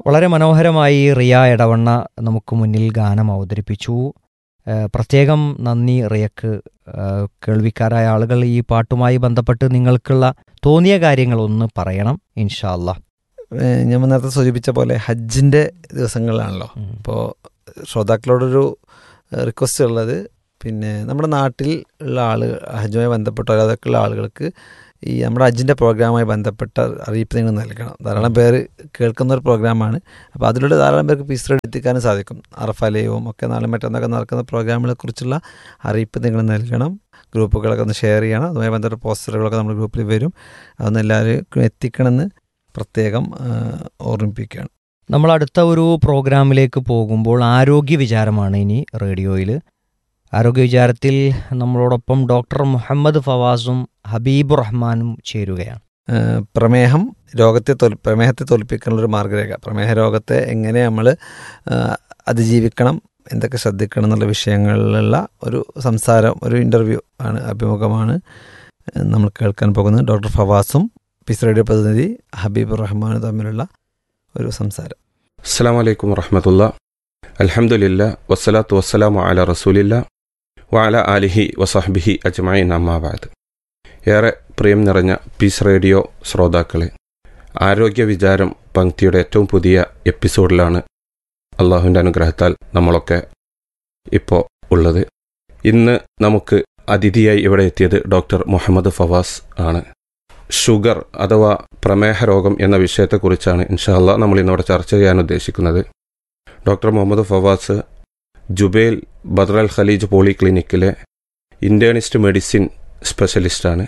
വളരെ മനോഹരമായി റിയ എടവണ്ണ നമുക്ക് മുന്നിൽ ഗാനം അവതരിപ്പിച്ചു ഏഹ് പ്രത്യേകം നന്ദി റിയക്ക് ഏഹ് കേൾവിക്കാരായ ആളുകൾ ഈ പാട്ടുമായി ബന്ധപ്പെട്ട് നിങ്ങൾക്കുള്ള തോന്നിയ കാര്യങ്ങൾ ഒന്ന് പറയണം ഇൻഷാല്ല ഏഹ് ഞാൻ നേരത്തെ സൂചിപ്പിച്ച പോലെ ഹജ്ജിൻ്റെ ദിവസങ്ങളിലാണല്ലോ ഇപ്പോൾ ശ്രോതാക്കളോടൊരു റിക്വസ്റ്റ് ഉള്ളത് പിന്നെ നമ്മുടെ നാട്ടിൽ ഉള്ള ആളുകൾ ഹജ്ജുമായി ബന്ധപ്പെട്ട അതൊക്കെയുള്ള ആളുകൾക്ക് ഈ നമ്മുടെ ഹജ്ജിൻ്റെ പ്രോഗ്രാമുമായി ബന്ധപ്പെട്ട അറിയിപ്പ് നിങ്ങൾ നൽകണം ധാരാളം പേര് കേൾക്കുന്ന ഒരു പ്രോഗ്രാമാണ് അപ്പോൾ അതിലൂടെ ധാരാളം പേർക്ക് പീസ് എത്തിക്കാനും സാധിക്കും അറഫലയവും ഒക്കെ നാളെ മറ്റന്നൊക്കെ നടക്കുന്ന പ്രോഗ്രാമുകളെ കുറിച്ചുള്ള അറിയിപ്പ് നിങ്ങൾ നൽകണം ഗ്രൂപ്പുകളൊക്കെ ഒന്ന് ഷെയർ ചെയ്യണം അതുമായി ബന്ധപ്പെട്ട പോസ്റ്ററുകളൊക്കെ നമ്മുടെ ഗ്രൂപ്പിൽ വരും അതൊന്ന് എല്ലാവരും എത്തിക്കണമെന്ന് പ്രത്യേകം ആ, ഓർമ്മിപ്പിക്കുകയാണ് നമ്മൾ അടുത്ത ഒരു പ്രോഗ്രാമിലേക്ക് പോകുമ്പോൾ ആരോഗ്യ വിചാരമാണ് ഇനി റേഡിയോയിൽ ആരോഗ്യ വിചാരത്തിൽ നമ്മളോടൊപ്പം ഡോക്ടർ മുഹമ്മദ് ഫവാസും ഹബീബ് റഹ്മാനും ചേരുകയാണ് ഏഹ് പ്രമേഹം രോഗത്തെ തോൽ പ്രമേഹത്തെ തോൽപ്പിക്കാനുള്ള ഒരു മാർഗരേഖ പ്രമേഹ രോഗത്തെ എങ്ങനെ നമ്മൾ അതിജീവിക്കണം എന്തൊക്കെ ശ്രദ്ധിക്കണം എന്നുള്ള വിഷയങ്ങളിലുള്ള ഒരു സംസാരം ഒരു ഇൻ്റർവ്യൂ ആണ് അഭിമുഖമാണ് ഏഹ് നമ്മൾ കേൾക്കാൻ പോകുന്നത് ഡോക്ടർ ഫവാസും പീസ് റേഡിയോ പ്രതിനിധി ഹബീബ് റഹ്മാനും തമ്മിലുള്ള ഒരു സംസാരം അസ്സാം വലൈക്കും വറഹമത്തുള്ള അലഹമുല്ല വസ്സലാത്തു വസ്സലാമു അല റസൂലില്ല വഅല ആലിഹി വസഹ്ബിഹി അജ്മൈൻ അമ്മാബാദ് ഏറെ പ്രിയം നിറഞ്ഞ പീസ് റേഡിയോ ശ്രോതാക്കളെ ആരോഗ്യ വിചാരം പങ്ക്തിയുടെ ഏറ്റവും പുതിയ എപ്പിസോഡിലാണ് അള്ളാഹുവിൻ്റെ അനുഗ്രഹത്താൽ നമ്മളൊക്കെ ഇപ്പോൾ ഉള്ളത് ഇന്ന് നമുക്ക് അതിഥിയായി ഇവിടെ എത്തിയത് ഡോക്ടർ മുഹമ്മദ് ഫവാസ് ആണ് ഷുഗർ അഥവാ പ്രമേഹ രോഗം എന്ന വിഷയത്തെക്കുറിച്ചാണ് ഇൻഷാല്ല നമ്മൾ ഇന്നിവിടെ ചർച്ച ചെയ്യാൻ ഉദ്ദേശിക്കുന്നത് doctor Muhammad Fawas Jubail Badr Al Khaleej പോളിക്ലിനിക്കിലെ ഇൻറ്റേണിസ്റ്റ് മെഡിസിൻ സ്പെഷ്യലിസ്റ്റാണ്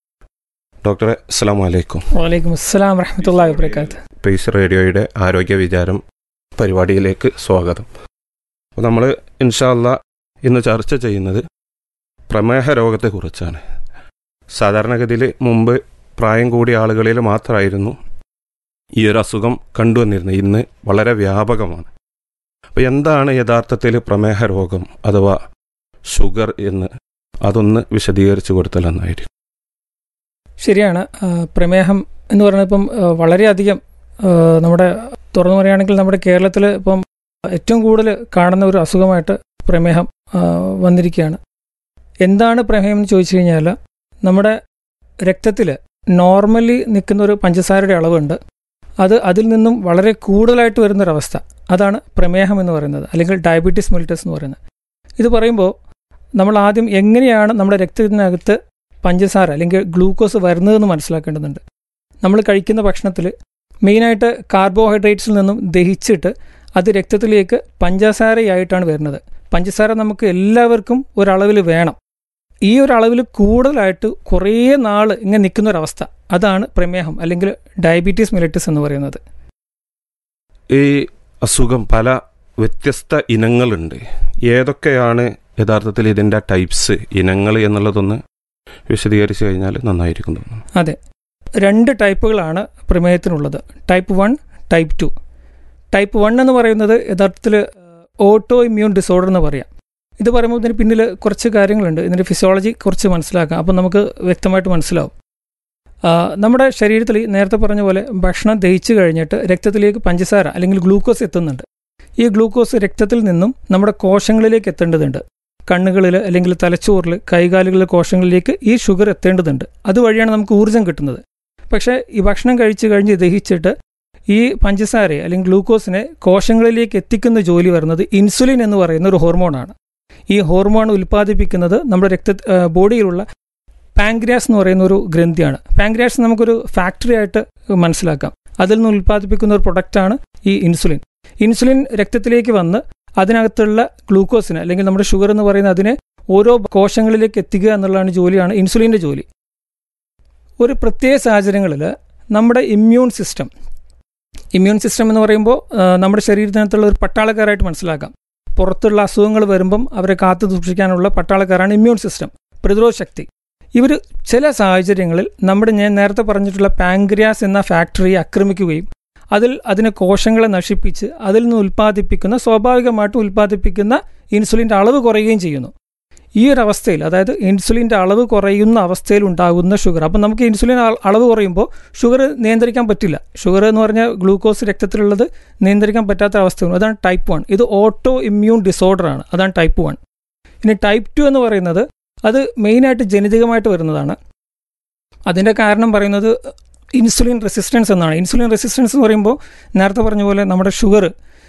ഡോക്ടറെ അസ്സാം വലൈക്കും വലൈക്കും അസ്സലാം വറഹമത്തല്ലാ വബർക്കാത്ത് പേസ് റേഡിയോയുടെ ആരോഗ്യ വിചാരം പരിപാടിയിലേക്ക് സ്വാഗതം അപ്പോൾ നമ്മൾ ഇൻഷാല്ല ഇന്ന് ചർച്ച ചെയ്യുന്നത് പ്രമേഹ രോഗത്തെക്കുറിച്ചാണ് സാധാരണഗതിയിൽ മുമ്പ് പ്രായം കൂടിയ ആളുകളിൽ മാത്രമായിരുന്നു ഈ ഒരു അസുഖം കണ്ടുവന്നിരുന്നത് ഇന്ന് വളരെ വ്യാപകമാണ് അപ്പോൾ എന്താണ് യഥാർത്ഥത്തിൽ പ്രമേഹ രോഗം അഥവാ ഷുഗർ എന്ന് അതൊന്ന് വിശദീകരിച്ചു കൊടുത്താൽ നന്നായിരിക്കും ശരിയാണ് ആ, പ്രമേഹം എന്ന് പറയുന്നത് ഇപ്പം ആ, വളരെയധികം ആ, നമ്മുടെ തുറന്നു പറയുകയാണെങ്കിൽ നമ്മുടെ കേരളത്തിൽ ഇപ്പം ഏറ്റവും കൂടുതൽ കാണുന്ന ഒരു അസുഖമായിട്ട് പ്രമേഹം ആ, വന്നിരിക്കുകയാണ് എന്താണ് പ്രമേഹം എന്ന് ചോദിച്ചു കഴിഞ്ഞാൽ നമ്മുടെ രക്തത്തിൽ നോർമലി നിൽക്കുന്ന ഒരു പഞ്ചസാരയുടെ അളവുണ്ട് അത് അതിൽ നിന്നും വളരെ കൂടുതലായിട്ട് വരുന്നൊരവസ്ഥ അതാണ് പ്രമേഹം എന്ന് പറയുന്നത് അല്ലെങ്കിൽ ഡയബറ്റീസ് മെലിറ്റസ് എന്ന് പറയുന്നത് ഇത് പറയുമ്പോൾ നമ്മൾ ആദ്യം എങ്ങനെയാണ് നമ്മുടെ രക്തത്തിനകത്ത് പഞ്ചസാര അല്ലെങ്കിൽ ഗ്ലൂക്കോസ് വരുന്നതെന്ന് മനസ്സിലാക്കേണ്ടതുണ്ട് നമ്മൾ കഴിക്കുന്ന ഭക്ഷണത്തിൽ മെയിനായിട്ട് കാർബോഹൈഡ്രേറ്റ്സിൽ നിന്നും ദഹിച്ചിട്ട് അത് രക്തത്തിലേക്ക് പഞ്ചസാരയായിട്ടാണ് വരുന്നത് പഞ്ചസാര നമുക്ക് എല്ലാവർക്കും ഒരളവിൽ വേണം ഈ ഒരു അളവിൽ കൂടുതലായിട്ട് കുറേ നാൾ ഇങ്ങനെ നിൽക്കുന്ന ഒരവസ്ഥ അതാണ് പ്രമേഹം അല്ലെങ്കിൽ ഡയബറ്റീസ് മെലിറ്റസ് എന്ന് പറയുന്നത് ഈ അസുഖം പല വ്യത്യസ്ത ഇനങ്ങളുണ്ട് ഏതൊക്കെയാണ് യഥാർത്ഥത്തിൽ ഇതിൻ്റെ ടൈപ്സ് ഇനങ്ങൾ എന്നുള്ളതൊന്ന് വിശദീകരിച്ചു കഴിഞ്ഞാൽ നന്നായിരിക്കും തോന്നുന്നു അതെ രണ്ട് ടൈപ്പുകളാണ് പ്രമേഹത്തിനുള്ളത് type one type two type one എന്ന് പറയുന്നത് യഥാർത്ഥത്തിൽ ഓട്ടോ ഇമ്മ്യൂൺ ഡിസോർഡർ എന്ന് പറയാം ഇത് പറയുമ്പോൾ ഇതിന് പിന്നിൽ കുറച്ച് കാര്യങ്ങളുണ്ട് ഇതിൻ്റെ ഫിസിയോളജി കുറച്ച് മനസ്സിലാക്കാം അപ്പം നമുക്ക് വ്യക്തമായിട്ട് മനസ്സിലാവും ആ, നമ്മുടെ ശരീരത്തിൽ നേരത്തെ പറഞ്ഞ പോലെ ഭക്ഷണം ദഹിച്ചു കഴിഞ്ഞിട്ട് രക്തത്തിലേക്ക് പഞ്ചസാര അല്ലെങ്കിൽ ഗ്ലൂക്കോസ് എത്തുന്നുണ്ട് ഈ ഗ്ലൂക്കോസ് രക്തത്തിൽ നിന്നും നമ്മുടെ കോശങ്ങളിലേക്ക് എത്തേണ്ടതുണ്ട് കണ്ണുകളിൽ അല്ലെങ്കിൽ തലച്ചോറിൽ കൈകാലുകളിലെ കോശങ്ങളിലേക്ക് ഈ ഷുഗർ എത്തേണ്ടതുണ്ട് അതുവഴിയാണ് നമുക്ക് ഊർജ്ജം കിട്ടുന്നത് പക്ഷേ ഈ ഭക്ഷണം കഴിച്ചു കഴിഞ്ഞ് ദഹിച്ചിട്ട് ഈ പഞ്ചസാരയെ അല്ലെങ്കിൽ ഗ്ലൂക്കോസിനെ കോശങ്ങളിലേക്ക് എത്തിക്കുന്ന ജോലി വരുന്നത് ഇൻസുലിൻ എന്ന് പറയുന്ന ഒരു ഹോർമോണാണ് ഈ ഹോർമോൺ ഉൽപ്പാദിപ്പിക്കുന്നത് നമ്മുടെ രക്ത ആ, ബോഡിയിലുള്ള പാങ്ക്രിയാസ് എന്ന് പറയുന്ന ഒരു ഗ്രന്ഥിയാണ് പാങ്ക്രിയാസ് നമുക്കൊരു ഫാക്ടറി ആയിട്ട് മനസ്സിലാക്കാം അതിൽ നിന്ന് ഉൽപ്പാദിപ്പിക്കുന്ന ഒരു പ്രൊഡക്റ്റാണ് ഈ ഇൻസുലിൻ ഇൻസുലിൻ രക്തത്തിലേക്ക് വന്ന് അതിനകത്തുള്ള ഗ്ലൂക്കോസിന് അല്ലെങ്കിൽ നമ്മുടെ ഷുഗർ എന്ന് പറയുന്ന അതിനെ ഓരോ കോശങ്ങളിലേക്ക് എത്തിക്കുക എന്നുള്ളതാണ് ജോലിയാണ് ഇൻസുലിൻ്റെ ജോലി ഒരു പ്രത്യേക സാഹചര്യങ്ങളിൽ നമ്മുടെ ഇമ്മ്യൂൺ സിസ്റ്റം ഇമ്മ്യൂൺ സിസ്റ്റം എന്ന് പറയുമ്പോൾ ആ, നമ്മുടെ ശരീരത്തിനകത്തുള്ള ഒരു പട്ടാളക്കാരായിട്ട് മനസ്സിലാക്കാം പുറത്തുള്ള അസുഖങ്ങൾ വരുമ്പം അവരെ കാത്തു സൂക്ഷിക്കാനുള്ള പട്ടാളക്കാരാണ് ഇമ്മ്യൂൺ സിസ്റ്റം പ്രതിരോധ ശക്തി ഇവർ ചില സാഹചര്യങ്ങളിൽ നമ്മുടെ ഞാൻ നേരത്തെ പറഞ്ഞിട്ടുള്ള പാങ്ക്രിയാസ് എന്ന ഫാക്ടറിയെ ആക്രമിക്കുകയും അതിൽ അതിനെ കോശങ്ങളെ നശിപ്പിച്ച് അതിൽ നിന്ന് ഉൽപ്പാദിപ്പിക്കുന്ന സ്വാഭാവികമായിട്ട് ഉൽപ്പാദിപ്പിക്കുന്ന ഇൻസുലിൻ്റെ അളവ് കുറയുകയും ചെയ്യുന്നു ഈ ഒരു അവസ്ഥയിൽ അതായത് ഇൻസുലിൻ്റെ അളവ് കുറയുന്ന അവസ്ഥയിൽ ഉണ്ടാകുന്ന ഷുഗർ അപ്പം നമുക്ക് ഇൻസുലിൻ അള- അളവ് കുറയുമ്പോൾ ഷുഗർ നിയന്ത്രിക്കാൻ പറ്റില്ല ഷുഗർ എന്ന് പറഞ്ഞാൽ ഗ്ലൂക്കോസ് രക്തത്തിലുള്ളത് നിയന്ത്രിക്കാൻ പറ്റാത്ത അവസ്ഥയാണ് അതാണ് ടൈപ്പ് വൺ ഇത് ഓട്ടോ ഇമ്മ്യൂൺ ഡിസോർഡർ ആണ് അതാണ് ടൈപ്പ് വൺ ഇനി ടൈപ്പ് ടു എന്ന് പറയുന്നത് അത് മെയിനായിട്ട് ജനിതകമായിട്ട് വരുന്നതാണ് അതിൻ്റെ കാരണം പറയുന്നത് ഇൻസുലിൻ റെസിസ്റ്റൻസ് എന്നാണ് ഇൻസുലിൻ റെസിസ്റ്റൻസ് എന്ന് പറയുമ്പോൾ നേരത്തെ പറഞ്ഞ പോലെ നമ്മുടെ ഷുഗർ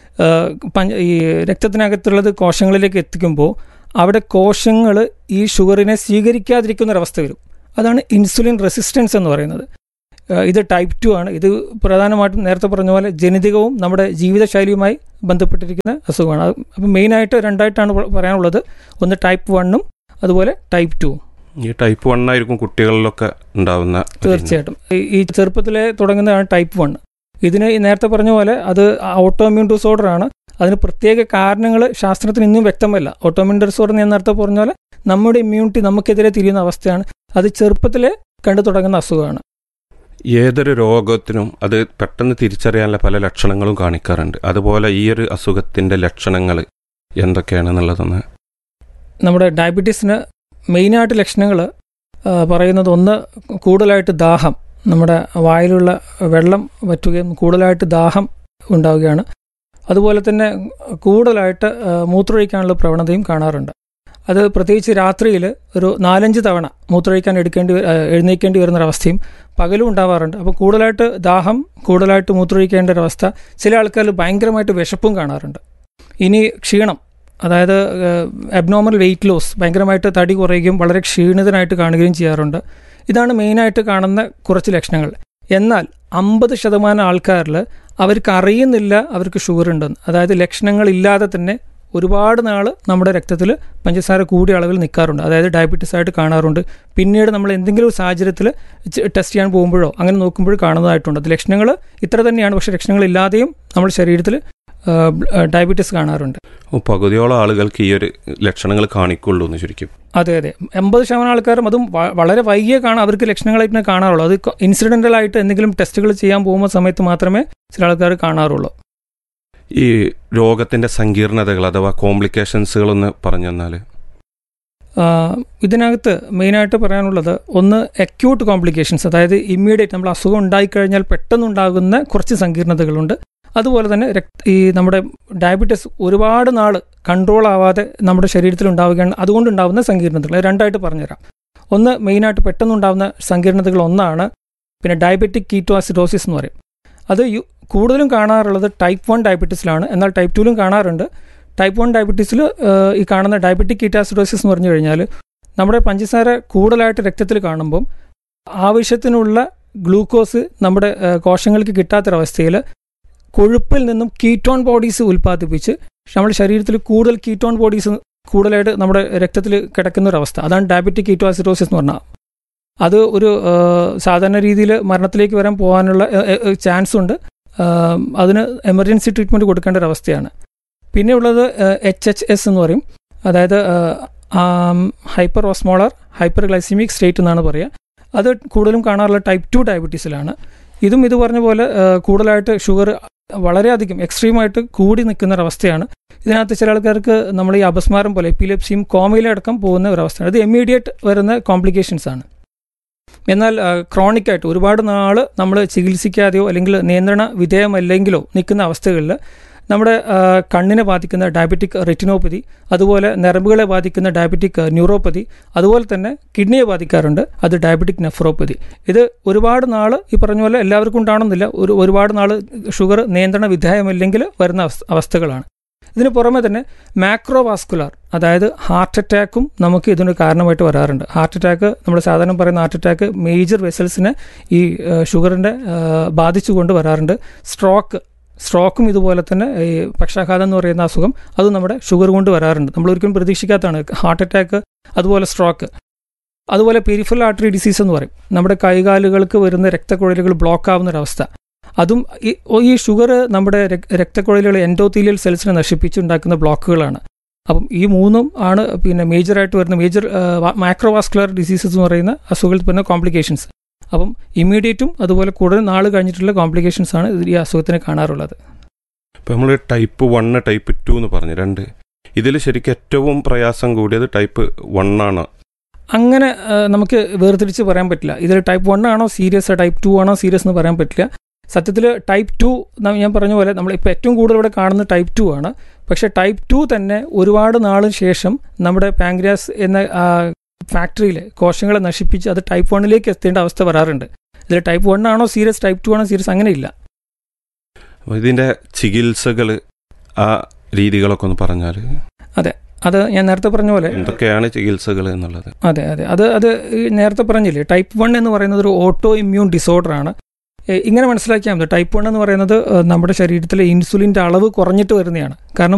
ഈ രക്തത്തിനകത്തുള്ളത് കോശങ്ങളിലേക്ക് എത്തിക്കുമ്പോൾ അവിടെ കോശങ്ങൾ ഈ ഷുഗറിനെ സ്വീകരിക്കാതിരിക്കുന്ന ഒരവസ്ഥ വരും അതാണ് ഇൻസുലിൻ റെസിസ്റ്റൻസ് എന്ന് പറയുന്നത് ഏഹ് ഇത് ടൈപ്പ് ടു ആണ് ഇത് പ്രധാനമായിട്ടും നേരത്തെ പറഞ്ഞ പോലെ ജനിതകവും നമ്മുടെ ജീവിതശൈലിയുമായി ബന്ധപ്പെട്ടിരിക്കുന്ന അസുഖമാണ് അത് അപ്പം മെയിനായിട്ട് രണ്ടായിട്ടാണ് പ- പറയാനുള്ളത് ഒന്ന് ടൈപ്പ് വണ്ണും അതുപോലെ ടൈപ്പ് ടു ഈ ടൈപ്പ് വൺ ആയിരിക്കും കുട്ടികളിലൊക്കെ ഉണ്ടാവുന്ന ഒരു ഇനം. തീർച്ചയായിട്ടും ഈ- ഈ ചെറുപ്പത്തിലെ തുടങ്ങുന്നതാണ് ടൈപ്പ് വൺ ഇതിന് ഈ നേരത്തെ പറഞ്ഞ പോലെ അത് ഓട്ടോമ്യൂൺ ഡിസോർഡർ ആണ് അതിന് പ്രത്യേക കാരണങ്ങൾ ശാസ്ത്രത്തിന് ഇന്നും വ്യക്തമല്ല ഓട്ടോമ്യൂൺ ഡിസോർഡർ ഞാൻ നേരത്തെ പറഞ്ഞ പോലെ നമ്മുടെ ഇമ്മ്യൂണിറ്റി നമുക്കെതിരെ തിരിയുന്ന അവസ്ഥയാണ് അത് ചെറുപ്പത്തിലെ കണ്ടു തുടങ്ങുന്ന അസുഖമാണ് ഏതൊരു രോഗത്തിനും അത് പെട്ടെന്ന് തിരിച്ചറിയാനുള്ള പല ലക്ഷണങ്ങളും കാണിക്കാറുണ്ട് അതുപോലെ ഈ ഒരു അസുഖത്തിന്റെ ലക്ഷണങ്ങൾ എന്തൊക്കെയാണെന്നുള്ളതൊന്ന് നമ്മുടെ ഡയബറ്റീസിന് മെയിനായിട്ട് ലക്ഷണങ്ങൾ പറയുന്നത് ഒന്ന് കൂടുതലായിട്ട് ദാഹം നമ്മുടെ വായിലുള്ള വെള്ളം വറ്റുകയും കൂടുതലായിട്ട് ദാഹം ഉണ്ടാവുകയാണ് അതുപോലെ തന്നെ കൂടുതലായിട്ട് ആ, മൂത്രമൊഴിക്കാനുള്ള പ്രവണതയും കാണാറുണ്ട് അത് പ്രത്യേകിച്ച് രാത്രിയിൽ ഒരു നാലഞ്ച് തവണ മൂത്രമൊഴിക്കാൻ എടുക്കേണ്ടി വ- ആ, എഴുന്നേൽക്കേണ്ടി വരുന്നൊരവസ്ഥയും പകലും ഉണ്ടാവാറുണ്ട് അപ്പോൾ കൂടുതലായിട്ട് ദാഹം കൂടുതലായിട്ട് മൂത്രമൊഴിക്കേണ്ട ഒരവസ്ഥ ചില ആൾക്കാരിൽ ഭയങ്കരമായിട്ട് വിശപ്പും കാണാറുണ്ട് ഇനി ക്ഷീണം അതായത് അബ്നോർമൽ വെയിറ്റ് ലോസ് ഭയങ്കരമായിട്ട് തടി കുറയുകയും വളരെ ക്ഷീണിതനായിട്ട് കാണുകയും ചെയ്യാറുണ്ട് ഇതാണ് മെയിനായിട്ട് കാണുന്ന കുറച്ച് ലക്ഷണങ്ങൾ എന്നാൽ അമ്പത് ശതമാനം ആൾക്കാരിൽ അവർക്ക് അറിയുന്നില്ല അവർക്ക് ഷുഗർ ഉണ്ടെന്ന് അതായത് ലക്ഷണങ്ങളില്ലാതെ തന്നെ ഒരുപാട് നാൾ നമ്മുടെ രക്തത്തിൽ പഞ്ചസാര കൂടിയ അളവിൽ നിൽക്കാറുണ്ട് അതായത് ഡയബറ്റീസ് ആയിട്ട് കാണാറുണ്ട് പിന്നീട് നമ്മൾ എന്തെങ്കിലും ഒരു സാഹചര്യത്തിൽ ടെസ്റ്റ് ചെയ്യാൻ പോകുമ്പോഴോ അങ്ങനെ നോക്കുമ്പോഴോ കാണുന്നതായിട്ടുണ്ട് അത് ലക്ഷണങ്ങൾ ഇത്ര തന്നെയാണ് പക്ഷേ ലക്ഷണങ്ങളില്ലാതെയും നമ്മുടെ ശരീരത്തിൽ ഡയബറ്റീസ് കാണാറുണ്ട് ഓ, പകുതിയോളം ആളുകൾക്ക് ഈ ഒരു ലക്ഷണങ്ങൾ കാണിക്കുള്ളൂ എന്ന് ശരിക്കും അതെ അതെ എൺപത് ശതമാനം ആൾക്കാരും അതും വ- വളരെ വൈകിയേ കാണാൻ അവർക്ക് ലക്ഷണങ്ങളായിട്ട് തന്നെ കാണാറുള്ളൂ അത് ഇൻസിഡൻ്റൽ ആയിട്ട് എന്തെങ്കിലും ടെസ്റ്റുകൾ ചെയ്യാൻ പോകുന്ന സമയത്ത് മാത്രമേ ചില ആൾക്കാർ കാണാറുള്ളൂ ഈ രോഗത്തിന്റെ സങ്കീർണതകൾ അഥവാ കോംപ്ലിക്കേഷൻസുകളൊന്ന് പറഞ്ഞു തന്നാൽ ആ, ഇതിനകത്ത് മെയിനായിട്ട് പറയാനുള്ളത് ഒന്ന് അക്യൂട്ട് കോംപ്ലിക്കേഷൻസ് അതായത് ഇമ്മീഡിയറ്റ് നമ്മൾ അസുഖം ഉണ്ടായിക്കഴിഞ്ഞാൽ പെട്ടെന്നുണ്ടാകുന്ന കുറച്ച് സങ്കീർണതകളുണ്ട് അതുപോലെ തന്നെ രക്ത ഈ നമ്മുടെ ഡയബറ്റീസ് ഒരുപാട് നാൾ കൺട്രോൾ ആവാതെ നമ്മുടെ ശരീരത്തിൽ ഉണ്ടാവുകയാണ് അതുകൊണ്ടുണ്ടാകുന്ന സങ്കീർണതകൾ ഇത് രണ്ടായിട്ട് പറഞ്ഞുതരാം ഒന്ന് മെയിനായിട്ട് പെട്ടെന്നുണ്ടാകുന്ന സങ്കീർണതകൾ ഒന്നാണ് പിന്നെ ഡയബറ്റിക് കീറ്റോ അസിഡോസിസ് എന്ന് പറയും അത് യു- കൂടുതലും കാണാറുള്ളത് ടൈപ്പ് വൺ ഡയബറ്റീസിലാണ് എന്നാൽ ടൈപ്പ് ടുവിലും കാണാറുണ്ട് ടൈപ്പ് വൺ ഡയബറ്റീസിൽ ഈ കാണുന്ന ഡയബറ്റിക് കീറ്റാസിഡോസിസ് എന്ന് പറഞ്ഞു കഴിഞ്ഞാൽ നമ്മുടെ പഞ്ചസാര കൂടുതലായിട്ട് രക്തത്തിൽ കാണുമ്പം ആവശ്യത്തിനുള്ള ഗ്ലൂക്കോസ് നമ്മുടെ ആ, കോശങ്ങൾക്ക് കിട്ടാത്തൊരവസ്ഥയിൽ കൊഴുപ്പിൽ നിന്നും കീറ്റോൺ ബോഡീസ് ഉൽപ്പാദിപ്പിച്ച് നമ്മുടെ ശരീരത്തിൽ കൂടുതൽ കീറ്റോൺ ബോഡീസ് കൂടുതലായിട്ട് നമ്മുടെ രക്തത്തിൽ കിടക്കുന്ന ഒരു അവസ്ഥ അതാണ് ഡയബറ്റിക് കീറ്റോസിഡോസിസ് എന്ന് പറഞ്ഞാൽ അത് ഒരു ആ, സാധാരണ രീതിയിൽ മരണത്തിലേക്ക് വരാൻ പോകാനുള്ള ചാൻസ് ഉണ്ട് ആ, അതിന് എമർജൻസി ട്രീറ്റ്മെൻറ്റ് കൊടുക്കേണ്ട ഒരു അവസ്ഥയാണ് പിന്നെ ഉള്ളത് എച്ച് എച്ച് എസ് എന്ന് പറയും അതായത് hyperosmolar hyperglycemic state എന്നാണ് പറയുക അത് കൂടുതലും കാണാറുള്ള ടൈപ്പ് ടു ഡയബറ്റീസിലാണ് ഇതും ഇത് പറഞ്ഞ പോലെ ആ, കൂടുതലായിട്ട് ഷുഗർ വളരെയധികം എക്സ്ട്രീമായിട്ട് കൂടി നിൽക്കുന്ന ഒരവസ്ഥയാണ് ഇതിനകത്ത് ചില ആൾക്കാർക്ക് നമ്മൾ ഈ അപസ്മാരം പോലെ എപ്പിലെപ്സിയും കോമയിലടക്കം പോകുന്ന ഒരവസ്ഥയാണ് ഇത് ഇമ്മീഡിയറ്റ് വരുന്ന കോംപ്ലിക്കേഷൻസ് ആണ് എന്നാൽ ക്രോണിക് ആയിട്ട് ഒരുപാട് നാൾ നമ്മൾ ചികിത്സിക്കാതെയോ അല്ലെങ്കിൽ നിയന്ത്രണ വിധേയമല്ലെങ്കിലോ നിൽക്കുന്ന അവസ്ഥകളിൽ നമ്മുടെ ആ, കണ്ണിനെ ബാധിക്കുന്ന ഡയബറ്റിക് റെറ്റിനോപ്പതി അതുപോലെ ഞരമ്പുകളെ ബാധിക്കുന്ന ഡയബറ്റിക് ന്യൂറോപ്പതി അതുപോലെ തന്നെ കിഡ്നിയെ ബാധിക്കാറുണ്ട് അത് ഡയബറ്റിക് നെഫ്രോപ്പതി ഇത് ഒരുപാട് നാൾ ഈ പറഞ്ഞ പോലെ എല്ലാവർക്കും ഉണ്ടാവണമെന്നില്ല ഒരു ഒരുപാട് നാൾ ഷുഗർ നിയന്ത്രണ വിധേയമല്ലെങ്കിൽ വരുന്ന അവസ്ഥ- അവസ്ഥകളാണ് ഇതിന് പുറമെ തന്നെ മാക്രോവാസ്കുലാർ അതായത് ഹാർട്ട് അറ്റാക്കും നമുക്ക് ഇതിന് കാരണമായിട്ട് വരാറുണ്ട് ഹാർട്ട് അറ്റാക്ക് നമ്മൾ സാധാരണ പറയുന്ന ഹാർട്ട് അറ്റാക്ക് മേജർ വെസൽസിനെ ഈ ഷുഗറിൻ്റെ ബാധിച്ചുകൊണ്ട് വരാറുണ്ട് സ്ട്രോക്ക് സ്ട്രോക്കും ഇതുപോലെ തന്നെ ഈ പക്ഷാഘാതം എന്ന് പറയുന്ന അസുഖം അത് നമ്മുടെ ഷുഗർ കൊണ്ട് വരാറുണ്ട് നമ്മൾ ഒരിക്കലും പ്രതീക്ഷിക്കാത്തതാണ് ഹാർട്ട് അറ്റാക്ക് അതുപോലെ സ്ട്രോക്ക് അതുപോലെ പെരിഫറൽ ആർട്ടറി ഡിസീസ് എന്ന് പറയും നമ്മുടെ കൈകാലുകൾക്ക് വരുന്ന രക്തക്കുഴലുകൾ ബ്ലോക്ക് ആവുന്ന ഒരവസ്ഥ അതും ഈ ഈ ഷുഗർ നമ്മുടെ രക്- രക്തക്കുഴലുകൾ എൻഡോത്തീലിയൽ സെൽസിനെ നശിപ്പിച്ചുണ്ടാക്കുന്ന ബ്ലോക്കുകളാണ് അപ്പം ഈ മൂന്നും ആണ് പിന്നെ മേജറായിട്ട് വരുന്ന മേജർ മാക്രോവാസ്കുലർ ഡിസീസസ് എന്ന് പറയുന്ന അസുഖത്തിൽ വരുന്ന കോംപ്ലിക്കേഷൻസ് അപ്പം ഇമ്മീഡിയറ്റും അതുപോലെ കൂടുതൽ നാൾ കഴിഞ്ഞിട്ടുള്ള കോംപ്ലിക്കേഷൻസ് ആണ് ഇത് ഈ അസുഖത്തിന് കാണാറുള്ളത് ഇപ്പം നമ്മൾ ടൈപ്പ് വണ്ണ് ടൈപ്പ് ടു എന്ന് പറഞ്ഞു രണ്ട് ഇതിൽ ശരിക്കും ഏറ്റവും പ്രയാസം കൂടിയത് ടൈപ്പ് വൺ ആണ് അങ്ങനെ ആ, നമുക്ക് വേർതിരിച്ച് പറയാൻ പറ്റില്ല ഇതിൽ ടൈപ്പ് വൺ ആണോ സീരിയസ് ടൈപ്പ് ടു ആണോ സീരിയസ് എന്ന് പറയാൻ പറ്റില്ല സത്യത്തിൽ ടൈപ്പ് ടു ഞാൻ പറഞ്ഞ പോലെ നമ്മൾ ഇപ്പോൾ ഏറ്റവും കൂടുതൽ ഇവിടെ കാണുന്നത് ടൈപ്പ് ടു ആണ് പക്ഷേ ടൈപ്പ് ടു തന്നെ ഒരുപാട് നാളിന് ശേഷം നമ്മുടെ പാങ്ക്രിയാസ് എന്ന ഫാക്ടറിയിൽ കോശങ്ങളെ നശിപ്പിച്ച് അത് ടൈപ്പ് വണ്ണിലേക്ക് എത്തേണ്ട അവസ്ഥ വരാറുണ്ട് ഇതിൽ ടൈപ്പ് വൺ ആണോ സീരിയസ് ടൈപ്പ് ടു ആണോ സീരിയസ് അങ്ങനെയില്ല അപ്പോൾ ഇതിൻ്റെ ചികിത്സകൾ ആ രീതികളൊക്കെ ഒന്ന് പറഞ്ഞാൽ അത് ഞാൻ നേരത്തെ പറഞ്ഞ പോലെ എന്തൊക്കെയാണ് ചികിത്സകൾ എന്നുള്ളത് അതെ അതെ അത് അത് ഈ നേരത്തെ പറഞ്ഞില്ലേ ടൈപ്പ് വൺ എന്ന് പറയുന്നത് ഒരു ഓട്ടോ ഇമ്മ്യൂൺ ഡിസോർഡർ ആണ് ഏ, ഇങ്ങനെ മനസ്സിലാക്കിയാൽ മതി ടൈപ്പ് വൺ എന്ന് പറയുന്നത് ഏ, നമ്മുടെ ശരീരത്തിലെ ഇൻസുലിൻ്റെ അളവ് കുറഞ്ഞിട്ട് വരുന്നതാണ് കാരണം